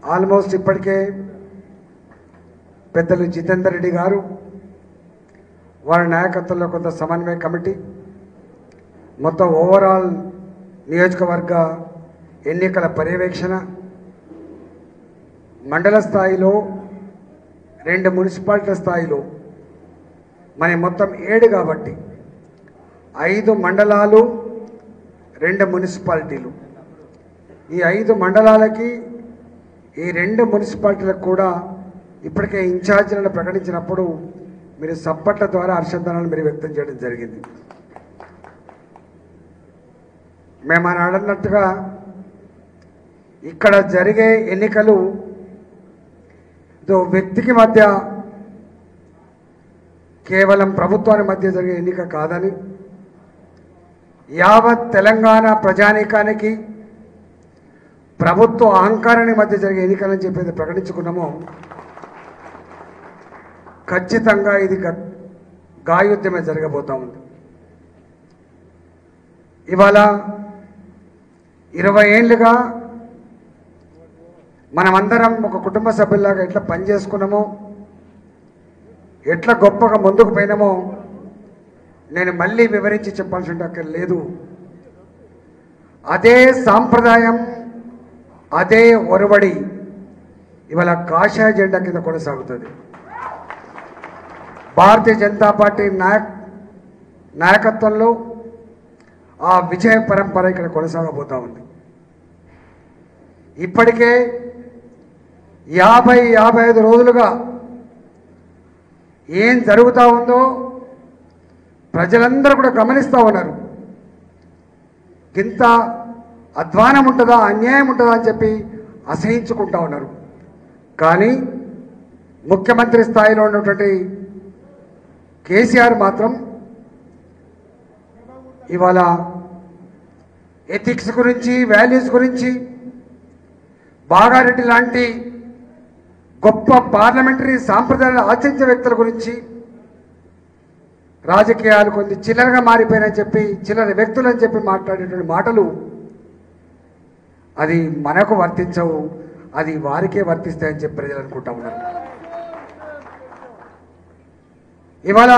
almost ఇప్పటికే పెద్దలు జితేందర్ రెడ్డి గారు వారి నాయకత్వంలో కొంత సమన్వయ కమిటీ మొత్తం ఓవరాల్ నియోజకవర్గ ఎన్నికల పర్యవేక్షణ మండల స్థాయిలో రెండు మున్సిపాలిటీల స్థాయిలో మన మొత్తం ఏడు కాబట్టి ఐదు మండలాలు రెండు మున్సిపాలిటీలు ఈ ఐదు మండలాలకి ఈ రెండు మున్సిపాలిటీలకు కూడా ఇప్పటికే ఇన్ఛార్జీలను ప్రకటించినప్పుడు మీరు సప్పట్ల ద్వారా హర్షధ్వానాలు మీరు వ్యక్తం చేయడం జరిగింది మేము అని అన్నట్టుగా ఇక్కడ జరిగే ఎన్నికలు ఇదో వ్యక్తికి మధ్య కేవలం ప్రభుత్వానికి మధ్య జరిగే ఎన్నిక కాదని యావత్ తెలంగాణ ప్రజానీకానికి ప్రభుత్వ అహంకారానికి మధ్య జరిగే ఎన్నికలని చెప్పేది ప్రకటించుకున్నామో ఖచ్చితంగా ఇది గ- గాయుద్యమే జరగబోతా ఉంది ఇవాళ ఇరవై ఏళ్ళుగా మనమందరం ఒక కుటుంబ సభ్యుల్లాగా ఎట్లా పనిచేసుకున్నామో ఎట్లా గొప్పగా ముందుకు పోయినామో నేను మళ్ళీ వివరించి చెప్పాల్సిన అక్కడ లేదు అదే సాంప్రదాయం అదే ఒరవడి ఇవాళ కాషాయ జెండా కింద కొనసాగుతుంది భారతీయ జనతా పార్టీ నాయక్ నాయకత్వంలో ఆ విజయ పరంపర ఇక్కడ కొనసాగబోతా ఉంది ఇప్పటికే యాభై యాభై ఐదు రోజులుగా ఏం జరుగుతూ ఉందో ప్రజలందరూ కూడా గమనిస్తూ ఉన్నారు ఇంత అధ్వానం ఉంటుందా అన్యాయం ఉంటుందా అని చెప్పి అసహించుకుంటా ఉన్నారు కానీ ముఖ్యమంత్రి స్థాయిలో ఉన్నటువంటి కేసీఆర్ మాత్రం ఇవాళ ఎథిక్స్ గురించి వాల్యూస్ గురించి బాగారెడ్డి లాంటి గొప్ప పార్లమెంటరీ సాంప్రదాయాలు ఆచరించే వ్యక్తుల గురించి రాజకీయాలు కొన్ని చిల్లరగా మారిపోయినని చెప్పి చిల్లర వ్యక్తులు అని చెప్పి మాట్లాడేటువంటి మాటలు అది మనకు వర్తించవు అది వారికే వర్తిస్తాయని చెప్పి ప్రజలు అనుకుంటా ఉన్నారు ఇవాళ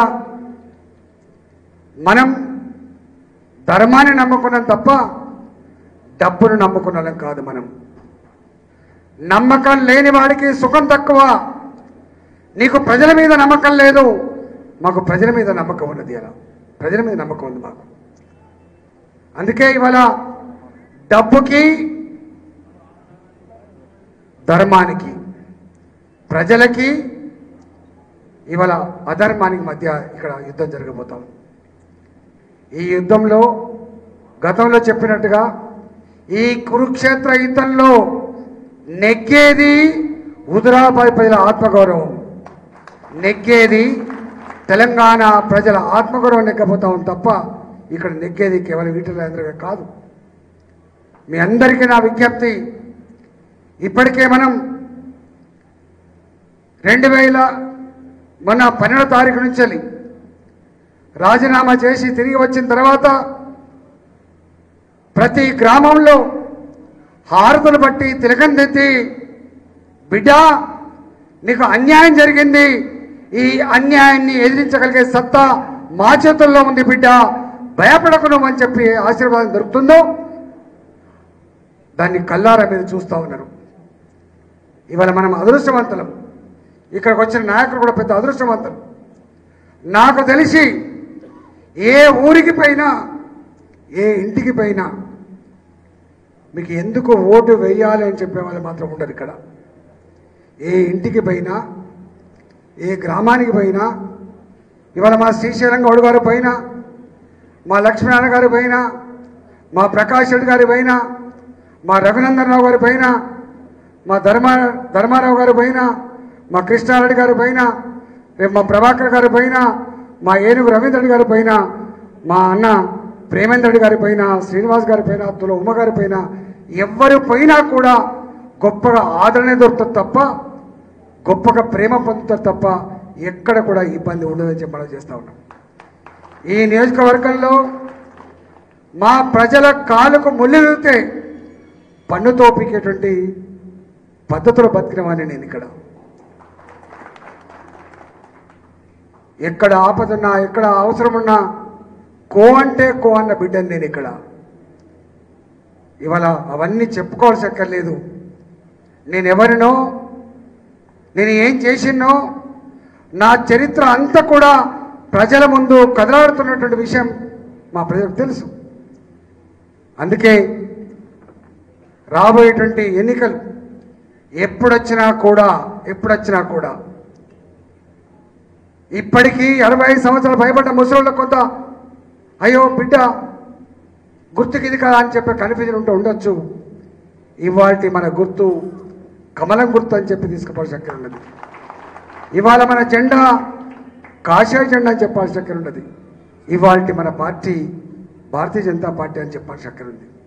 మనం ధర్మాన్ని నమ్ముకున్నాం తప్ప డబ్బును నమ్ముకున్న వాళ్ళం కాదు మనం నమ్మకం లేని వాడికి సుఖం తక్కువ నీకు ప్రజల మీద నమ్మకం లేదు మాకు ప్రజల మీద నమ్మకం ఉన్నది అలా ప్రజల మీద నమ్మకం ఉంది మాకు అందుకే ఇవాళ డబ్బుకి ధర్మానికి ప్రజలకి ఇవాళ అధర్మానికి మధ్య ఇక్కడ యుద్ధం జరగబోతాం ఈ యుద్ధంలో గతంలో చెప్పినట్టుగా ఈ కురుక్షేత్ర యుద్ధంలో నెగ్గేది హుదరాబాద్ ప్రజల ఆత్మగౌరవం నెగ్గేది తెలంగాణ ప్రజల ఆత్మగౌరవం నెగ్గబోతాం తప్ప ఇక్కడ నెగ్గేది కేవలం వీటిలో కాదు మీ అందరికీ నా విజ్ఞప్తి ఇప్పటికే మనం రెండు వేల మొన్న పన్నెండో తారీఖు నుంచి వెళ్ళి రాజీనామా చేసి తిరిగి వచ్చిన తర్వాత ప్రతి గ్రామంలో హారతులు బట్టి తిలకం తెత్తి బిడ్డ నీకు అన్యాయం జరిగింది ఈ అన్యాయాన్ని ఎదిరించగలిగే సత్తా మా చేతుల్లో ఉంది బిడ్డ భయపడకును అని చెప్పి ఆశీర్వాదం దొరుకుతుందో దాన్ని కల్లారా మీద చూస్తూ ఉన్నారు ఇవాళ మనం అదృష్టవంతులం ఇక్కడికి వచ్చిన నాయకులు కూడా పెద్ద అదృష్టవంతులు నాకు తెలిసి ఏ ఊరికి పోయినా ఏ ఇంటికి పోయినా మీకు ఎందుకు ఓటు వేయాలి అని చెప్పే వాళ్ళు మాత్రం ఉండరు ఇక్కడ ఏ ఇంటికి పోయినా ఏ గ్రామానికి పోయినా ఇవాళ మా శ్రీశైలం గౌడ్ గారు పోయినా మా లక్ష్మీనారాయణ గారు పోయినా మా ప్రకాష్ రెడ్డి గారి పోయినా మా రఘునందన్ రావు గారి పైన మా ధర్మా ధర్మారావు గారి పైన మా కృష్ణారెడ్డి గారి పైన రేపు మా ప్రభాకర్ గారి పైన మా ఏనుగు రవీంద్రుడి గారి పైన మా అన్న ప్రేమేంద్రుడి గారి పైన శ్రీనివాస్ గారి పైన తుల ఉమ్మ గారి పైన ఎవ్వరు పోయినా కూడా గొప్పగా ఆదరణ దొరుకుతుంది తప్ప గొప్పగా ప్రేమ పొందుతారు తప్ప ఎక్కడ కూడా ఇబ్బంది ఉండదని చెప్పి మనం చేస్తా ఉన్నాం ఈ నియోజకవర్గంలో మా ప్రజల కాలుకు ముళ్ళు వెళ్తే పన్నుతో పీకేటువంటి పద్ధతిలో బతికిన వాడిని నేను ఇక్కడ ఎక్కడ ఆపదున్నా ఎక్కడ అవసరమున్నా కో అంటే కో అన్న బిడ్డని నేను ఇక్కడ ఇవాళ అవన్నీ చెప్పుకోవాల్సి అక్కర్లేదు నేను ఎవరినో నేను ఏం చేసినో నా చరిత్ర అంతా కూడా ప్రజల ముందు కదలాడుతున్నటువంటి విషయం మా ప్రజలకు తెలుసు అందుకే రాబోయేటువంటి ఎన్నికలు ఎప్పుడొచ్చినా కూడా ఎప్పుడొచ్చినా కూడా ఇప్పటికీ అరవై ఐదు సంవత్సరాలు భయపడ్డ ముసలిళ్ళకు కొంత అయ్యో బిడ్డ గుర్తుకి ఇది కదా అని చెప్పి కన్ఫ్యూజన్ ఉంటూ ఉండొచ్చు ఇవాళ మన గుర్తు కమలం గుర్తు అని చెప్పి తీసుకుపోవాల్సి అక్కడ ఉన్నది ఇవాళ మన జెండా కాషాయ జెండా అని చెప్పాల్సి అక్కడ ఉన్నది ఇవాళ మన పార్టీ భారతీయ జనతా పార్టీ అని చెప్పాల్సి అక్కడ ఉంది